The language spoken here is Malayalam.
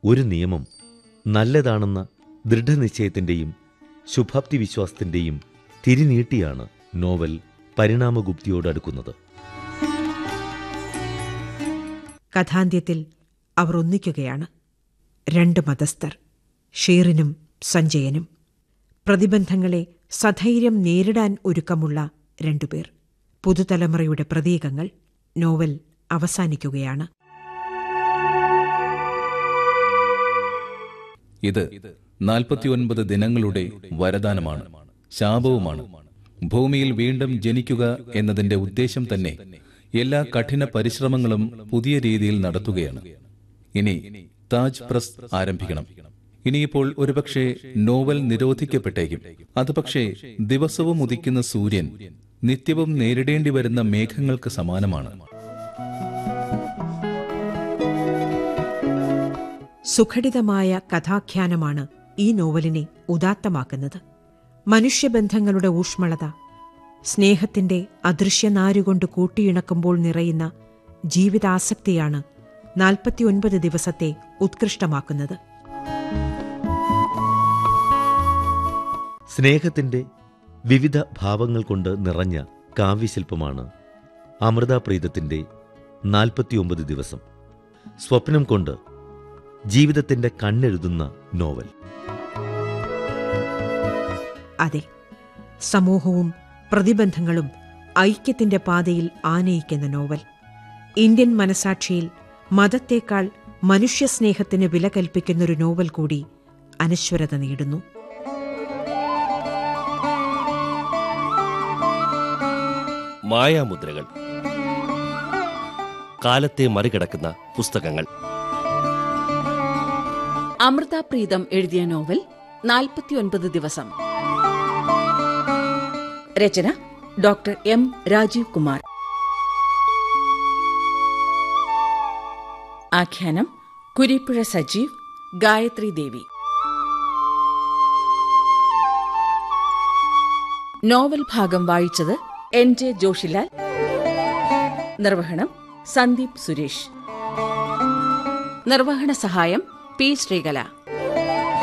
ഒരു നിയമം നല്ലതാണെന്ന ദൃഢനിശ്ചയത്തിൻ്റെയും ശുഭാപ്തി വിശ്വാസത്തിൻ്റെയും തിരിനീട്ടിയാണ് നോവൽ പരിണാമഗുപ്തിയോട് അടുക്കുന്നത് കഥാന്ത്യത്തിൽ അവർ ഒന്നിക്കുകയാണ് രണ്ട് മതസ്ഥർ ഷീറിനും സഞ്ജയനും പ്രതിബന്ധങ്ങളെ സധൈര്യം നേരിടാൻ ഒരുക്കമുള്ള രണ്ടുപേർ പുതുതലമുറയുടെ പ്രതീകങ്ങൾ നോവൽ അവസാനിക്കുകയാണ് ഇത് നാൽപ്പത്തിയൊൻപത് ദിനങ്ങളുടെ വരദാനമാണ് ശാപവുമാണ് ഭൂമിയിൽ വീണ്ടും ജനിക്കുക എന്നതിന്റെ ഉദ്ദേശം തന്നെ എല്ലാ കഠിന പരിശ്രമങ്ങളും പുതിയ രീതിയിൽ നടത്തുകയാണ് ഇനി താജ് പ്രസ് ആരംഭിക്കണം ഇനിയിപ്പോൾ ഒരുപക്ഷെ നോവൽ നിരോധിക്കപ്പെട്ടേക്കും അത് പക്ഷേ ദിവസവും ഉദിക്കുന്ന സൂര്യൻ നിത്യവും നേരിടേണ്ടി വരുന്ന മേഘങ്ങൾക്ക് സമാനമാണ് സുഘടിതമായ കഥാഖ്യാനമാണ് ഈ നോവലിനെ ഉദാത്തമാക്കുന്നത് മനുഷ്യബന്ധങ്ങളുടെ ഊഷ്മളത സ്നേഹത്തിന്റെ അദൃശ്യനാരുകൊണ്ട് കൂട്ടിയിണക്കുമ്പോൾ നിറയുന്ന ജീവിതാസക്തിയാണ് നാൽപ്പത്തിയൊൻപത് ദിവസത്തെ ഉത്കൃഷ്ടമാക്കുന്നത് സ്നേഹത്തിൻ്റെ വിവിധ ഭാവങ്ങൾ കൊണ്ട് നിറഞ്ഞ കാവ്യശില്പമാണ് അമൃതാപ്രീതത്തിൻ്റെ നാൽപ്പത്തിയൊമ്പത് ദിവസം സ്വപ്നം കൊണ്ട് ജീവിതത്തിൻ്റെ കണ്ണെഴുതുന്ന നോവൽ അതെ സമൂഹവും പ്രതിബന്ധങ്ങളും ഐക്യത്തിന്റെ പാതയിൽ ആനയിക്കുന്ന നോവൽ ഇന്ത്യൻ മനസാക്ഷിയിൽ മതത്തേക്കാൾ മനുഷ്യസ്നേഹത്തിന് വില കൽപ്പിക്കുന്നൊരു നോവൽ കൂടി അനശ്വരത നേടുന്നു മായാമുദ്രകൾ കാലത്തെ മറികടക്കുന്ന പുസ്തകങ്ങൾ അമൃത പ്രീതം എഴുതിയ നോവൽ നാൽപ്പത്തിയൊൻപത് ദിവസം രചന ഡോക്ടർ എം രാജീവ് കുമാർ ആഖ്യാനം കുരിപ്പുഴ സജീവ് ഗായത്രി ദേവി നോവൽ ഭാഗം വായിച്ചത് എൻ ജെ ജോഷിലാൽ നിർവഹണം സന്ദീപ് സുരേഷ് നിർവഹണ സഹായം പി ശ്രീകല